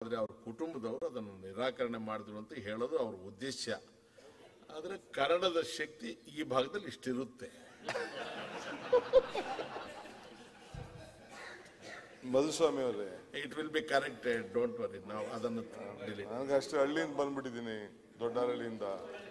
ಆದರೆ ಅವ್ರ ಕುಟುಂಬದವರು ಅದನ್ನು ನಿರಾಕರಣೆ ಮಾಡಿದ್ರು ಅಂತ ಹೇಳೋದು ಅವ್ರ ಉದ್ದೇಶ ಆದರೆ ಕನ್ನಡದ ಶಕ್ತಿ ಈ ಭಾಗದಲ್ಲಿ ಇಷ್ಟಿರುತ್ತೆ ಮಧುಸ್ವಾಮಿ ಅವರೇ it will be corrected don't worry ನಾವು ಅದನ್ನು ಡಿಲೀಟ್ ನನಗೆ ಅಷ್ಟು ಹಳ್ಳಿಯಿಂದ ಬಂದ್ಬಿಟ್ಟಿದ್ದೀನಿ ದೊಡ್ಡಹಳ್ಳಿಯಿಂದ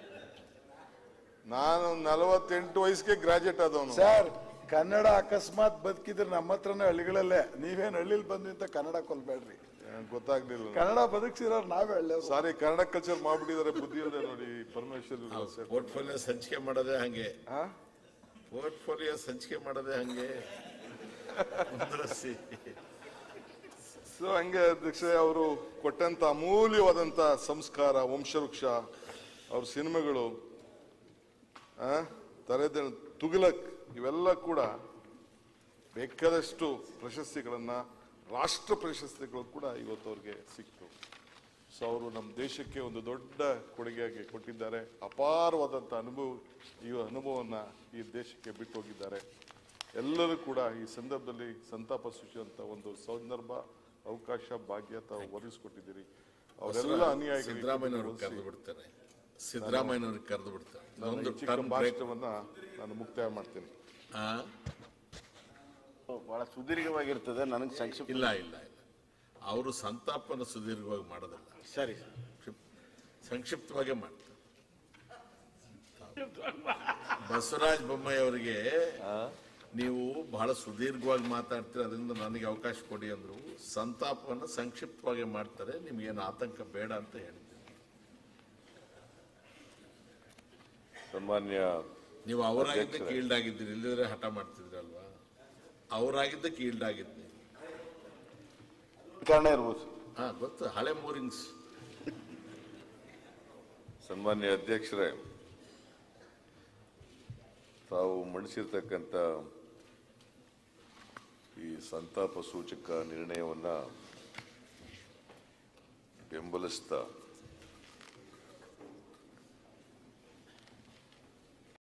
ನಾನು ನಲವತ್ತೆಂಟು ವಯಸ್ಸಿಗೆ ಗ್ರಾಜುಯೇಟ್ ಆದವನು ಸರ್ ಕನ್ನಡ ಅಕಸ್ಮಾತ್ ಬದುಕಿದ್ರೆ ನಮ್ಮ ಹತ್ರನೇ ಹಳ್ಳಿಗಳಲ್ಲೇ ನೀವೇನ್ ಹಳ್ಳಿಲಿ ಬಂದ್ರಿ ಅಂತ ಕನ್ನಡ ಕೊಲ್ಬೇಡ್ರಿ ಗೊತ್ತಾಗ್ಲಿಲ್ಲ ಕನ್ನಡ ಬದುಕ್ಸಿರೋರು ನಾವೇ ಹಳ್ಳಿ ಸಾರಿ ಕನ್ನಡ ಕಲ್ಚರ್ ಮಾಡ್ಬಿಟ್ಟಿದ್ದಾರೆ ಬುದ್ಧಿ ಇಲ್ಲದೆ ನೋಡಿ ಪರಮೇಶ್ವರ್ ಇವ್ರು ಸರ್. ಪೋರ್ಟ್ಫೋಲಿಯೋ ಸಂಚಿಕೆ ಮಾಡೋದೇ ಹಂಗೆ ಆ? ಪೋರ್ಟ್ಫೋಲಿಯೋ ಸಂಚಿಕೆ ಮಾಡೋದೇ ಹಂಗೆ ಮುಂದುವರಿಸಿ. ಸೊ ಹಂಗೆ ಅಧ್ಯಕ್ಷ ಅವರು ಕೊಟ್ಟಂತ ಅಮೂಲ್ಯವಾದಂತ ಸಂಸ್ಕಾರ ವಂಶವೃಕ್ಷ ಅವ್ರ ಸಿನಿಮಾಗಳು ಆ, ತಲೆದ ತುಗಿಲಕ್ ಇವೆಲ್ಲ ಕೂಡ ಬೇಕಾದಷ್ಟು ಪ್ರಶಸ್ತಿಗಳನ್ನ ರಾಷ್ಟ್ರ ಪ್ರಶಸ್ತಿಗಳು ಕೂಡ ಇವತ್ತು ಅವ್ರಿಗೆ ಸಿಕ್ತು ಸೊ ಅವರು ನಮ್ಮ ದೇಶಕ್ಕೆ ಒಂದು ದೊಡ್ಡ ಕೊಡುಗೆಯಾಗಿ ಕೊಟ್ಟಿದ್ದಾರೆ ಅಪಾರವಾದಂಥ ಅನುಭವ ಈ ಅನುಭವವನ್ನ ಈ ದೇಶಕ್ಕೆ ಬಿಟ್ಟು ಹೋಗಿದ್ದಾರೆ ಎಲ್ಲರೂ ಕೂಡ ಈ ಸಂದರ್ಭದಲ್ಲಿ ಸಂತಾಪ ಸೂಚಿಸುವಂತ ಒಂದು ಸಂದರ್ಭ ಅವಕಾಶ ಭಾಗ್ಯ ತಾವು ಒದಗಿಸ್ಕೊಟ್ಟಿದ್ದೀರಿ ಅವರೆಲ್ಲ ಅನುಯಾಯಿಗಳಿಗೆ ಸಿದ್ದರಾಮಯ್ಯನವ್ರಿಗೆ ಕರೆದು ಬಿಡ್ತಾರೆ ಸಿದ್ದರಾಮಯ್ಯನವ್ರಿಗೆ ಕರೆದು ಬಿಡ್ತಾರೆ ನಾನು ಇದೊಂದು ಈ ಚಿಕ್ಕ ಟರ್ಮ್ ಬ್ರೇಕ್ ಭಾಷಣವನ್ನ ನಾನು ಮುಕ್ತಾಯ ಮಾಡ್ತೀನಿ ಬಹಳ ಸುದೀರ್ಘವಾಗಿರ್ತದೆ ನನಗೆ ಸಂಕ್ಷಿಪ್ತ ಇಲ್ಲ ಇಲ್ಲ ಇಲ್ಲ ಅವರು ಸಂತಾಪನ ಸುದೀರ್ಘವಾಗಿ ಮಾಡೋದಿಲ್ಲ ಸರಿ ಸಂಕ್ಷಿಪ್- ಸಂಕ್ಷಿಪ್ತವಾಗೇ ಮಾಡ್ತಾರೆ ಬಸವರಾಜ ಬೊಮ್ಮಾಯಿ ಅವರಿಗೆ ನೀವು ಬಹಳ ಸುದೀರ್ಘವಾಗಿ ಮಾತಾಡ್ತೀರ ಅದರಿಂದ ನನಗೆ ಅವಕಾಶ ಕೊಡಿ ಅಂದ್ರು ಸಂತಾಪವನ್ನು ಸಂಕ್ಷಿಪ್ತವಾಗಿ ಮಾಡ್ತಾರೆ ನಿಮ್ಗೇನು ಆತಂಕ ಬೇಡ ಅಂತ ಹೇಳಿದ್ದೀನಿ ಸನ್ಮಾನ್ಯ ನೀವು ಅವರಾಗಿದ್ದಕ್ಕೆ ಈಲ್ಡ್ ಆಗಿದ್ದೀರಿ ಇಲ್ಲಿದ್ರೆ ಹಠ ಮಾಡ್ತಿದ್ರಲ್ವಾ ಅವರಾಗಿದ್ದಕ್ಕೆ ಈಲ್ಡ್ ಆಗಿದ್ದೆ ಕಾರಣ ಇರ್ಬೋದು ಹಾ ಗೊತ್ತು ಹಳೆ ಮೂರಿಂಗ್ಸ್ ಸನ್ಮಾನ್ಯ ಅಧ್ಯಕ್ಷರೇ ತಾವು ಮಂಡಿಸಿರ್ತಕ್ಕಂಥ ಈ ಸಂತಾಪ ಸೂಚಕ ನಿರ್ಣಯವನ್ನ ಬೆಂಬಲಿಸ್ತಾ